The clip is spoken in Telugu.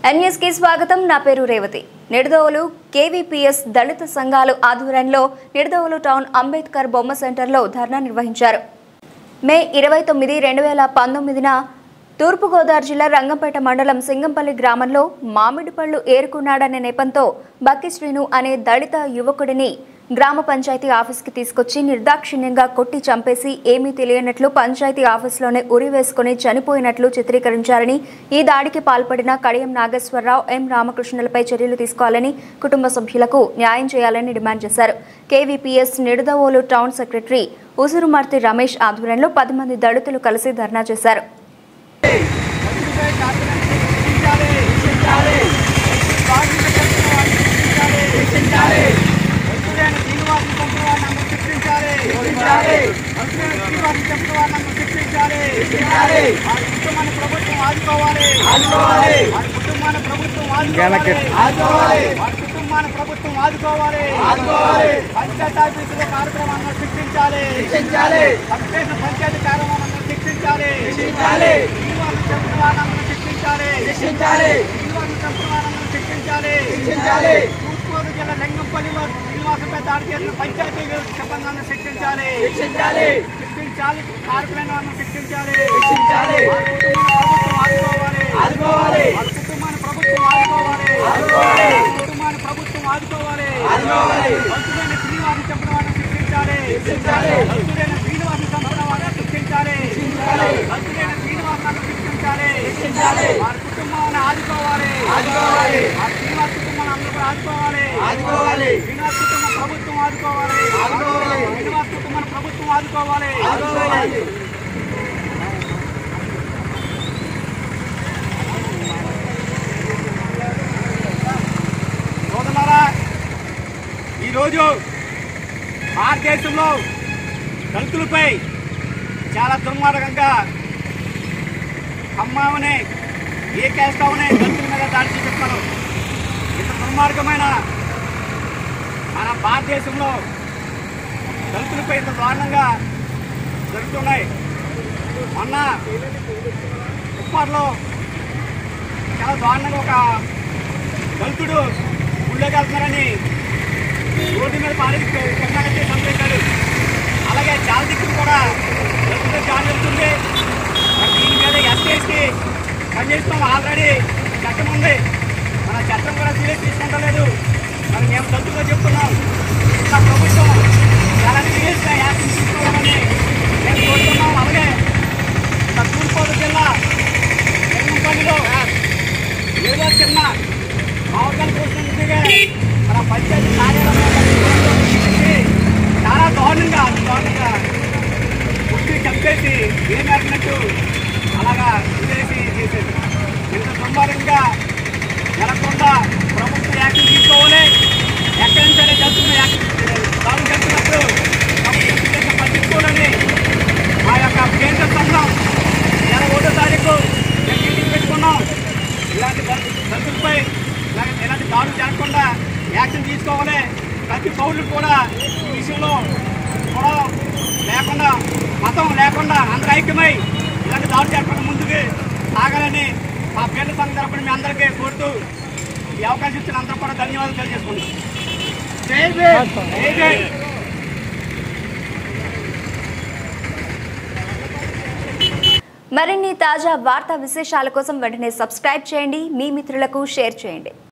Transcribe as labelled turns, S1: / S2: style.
S1: ఎన్ఎస్ కి స్వాగతం నా పేరు రేవతి నిడదవోలు కేవీపీఎస్ దళిత సంఘాలు ఆధ్వర్యంలో నిడదవోలు టౌన్ అంబేద్కర్ బొమ్మ సెంటర్లో ధర్నా నిర్వహించారు మే ఇరవై తొమ్మిది రెండు వేల పంతొమ్మిదిన తూర్పుగోదావరి జిల్లా రంగంపేట మండలం సింగంపల్లి గ్రామంలో మామిడి పళ్ళు ఏరుకున్నాడనే నెపంతో బక్కి శ్రీను అనే దళిత యువకుడిని గ్రామ పంచాయతీ ఆఫీస్కి తీసుకొచ్చి నిర్దాక్షిణ్యంగా కొట్టి చంపేసి ఏమీ తెలియనట్లు పంచాయతీ ఆఫీస్లోనే ఉరి వేసుకుని చనిపోయినట్లు చిత్రీకరించారని ఈ దాడికి పాల్పడిన కడియం నాగేశ్వరరావు ఎం రామకృష్ణులపై చర్యలు తీసుకోవాలని కుటుంబ సభ్యులకు న్యాయం చేయాలని డిమాండ్ చేశారు KVPS Nidadavolu town secretary Usurumarthi Ramesh ఆధ్వర్యంలో పది మంది దళితులు కలిసి ధర్నా చేశారు
S2: ప్రభుత్వం ఆదుకోవాలి ఆదుకోవాలి కుటుంబాన్ని ప్రభుత్వం ఆదుకోవాలి ఆదుకోవాలి కుటుంబాన్ని ప్రభుత్వం ఆదుకోవాలి ఆదుకోవాలి పంచాయతీ ఆఫీసులో కార్యక్రమాలను శిక్షించాలి శిక్షించాలి పంచాయతీ పంచాయతీ కార్యక్రమాలను శిక్షించాలి శిక్షించాలి శ్రీనివాసం చెప్పిన వాళ్ళను శిక్షించాలి శిక్షించాలి శ్రీనివాసం చెప్పిన వాళ్ళను శిక్షించాలి శిక్షించాలి తూర్పుగోదావరి జిల్లా లింగంపల్లిలో శ్రీనివాసంపై దాడి చేసిన పంచాయతీ సిబ్బందిని శిక్షించాలి శిక్షించాలి శిక్షించాలి కార్యక్రమాలను శిక్షించాలి శిక్షించాలి ప్రభుత్వం ఆదుకోవాలి ఆదుకోవాలి కుటుంబాన్ని ప్రభుత్వం ఆదుకోవాలి ఆదుకోవాలి కుటుంబాన్ని ప్రభుత్వం ఆదుకోవాలి ఆదుకోవాలి భక్తుడైన శ్రీనివాసం చెప్పిన వాళ్ళని శిక్షించాలి శిక్షించాలి భక్తుడైన శ్రీనివాసం చంపిన వాళ్ళని శిక్షించాలి శిక్షించాలి భక్తుడైన శ్రీనివాసాన్ని శిక్షించాలి శిక్షించాలి వారి కుటుంబాన్ని ఆదుకోవాలి ఆదుకోవాలి ఆ శ్రీనివాస కుటుంబాన్ని అందరూ కూడా ఆదుకోవాలి ఆదుకోవాలి శ్రీనివాస కుటుంబం ప్రభుత్వం ఆదుకోవాలి ఆదుకోవాలి శ్రీనివాస కుటుంబాన్ని ప్రభుత్వం ఆదుకోవాలి ఆదుకోవాలి సోదరులారా ఈరోజు భారతదేశంలో దళితులపై చాలా దుర్మార్గంగా అమ్మావని ఏ కేస్తామని దళితుల మీద దాడి చూపిస్తారు ఇంత దుర్మార్గమైన మన భారతదేశంలో దళితులపై ఇంత దారుణంగా జరుగుతున్నాయి మొన్న ఉప్పార్లో చాలా దారుణంగా ఒక దళితుడు ఊళ్ళోకి వెళ్తున్నారని రోడ్డు మీద పారేసి కొన్నాళ్ళకి చంపేశాడు అలాగే చాలా దిక్కులు కూడా దళితులు చాలా వెళ్తుంది మరి దీని మీద ఎస్టీఎస్కి పనిచేస్తాం ఆల్రెడీ చట్టం ఉంది మన చట్టం కూడా సీరియస్ తీసుకుంటలేదు మరి మేము దళితులుగా చెప్తున్నాం ఇంకా ప్రభుత్వం చాలా సీరియస్గా యాక్షన్ తీసుకోవాలని మేము కోరుతున్నాం అలాగే మన తూర్పుగోదావరి జిల్లా జగన్పల్లిలో ఏదో చిన్న మామూలుగా చూసినట్టుగా మన పంచాయతీ కార్యాలయంలో తీసుకొచ్చి చాలా దారుణంగా అతి దారుణంగా పుట్టి చంపేసి ఏమేసినట్టు అలాగా వదిలేసి చేసేది ఇంత దుర్మార్గంగా జరగకుండా ప్రభుత్వం యాక్షన్ తీసుకోవాలి ఎక్కడి నుంచి అయినా జరుగుతున్న యాక్షన్ దాడులు జరుగుతున్నప్పుడు ప్రభుత్వం చేసిన పట్టించుకోవాలని మా యొక్క కేంద్ర సంఘం నెల ఒకటో తారీఖు మేము మీటింగ్ పెట్టుకున్నాం ఇలాంటి దళితులపై ఇలాంటి ఇలాంటి దాడులు జరగకుండా యాక్షన్ తీసుకోవాలి ప్రతి పౌరులు కూడా ఈ విషయంలో కూడా లేకుండా మతం లేకుండా అందరూ ఐక్యమై ఇలాంటి దాడులు జరగకుండా ముందుకు సాగాలని మా కేంద్ర సంఘం తరపున మీ అందరికీ కోరుతూ ఈ అవకాశం ఇచ్చిన అందరూ కూడా ధన్యవాదాలు తెలియజేసుకుంటాం జై భీమ్. జై భీమ్.
S1: మరిన్ని తాజా వార్తా విశేషాల కోసం వెంటనే సబ్స్క్రైబ్ చేయండి మీ మిత్రులకు షేర్ చేయండి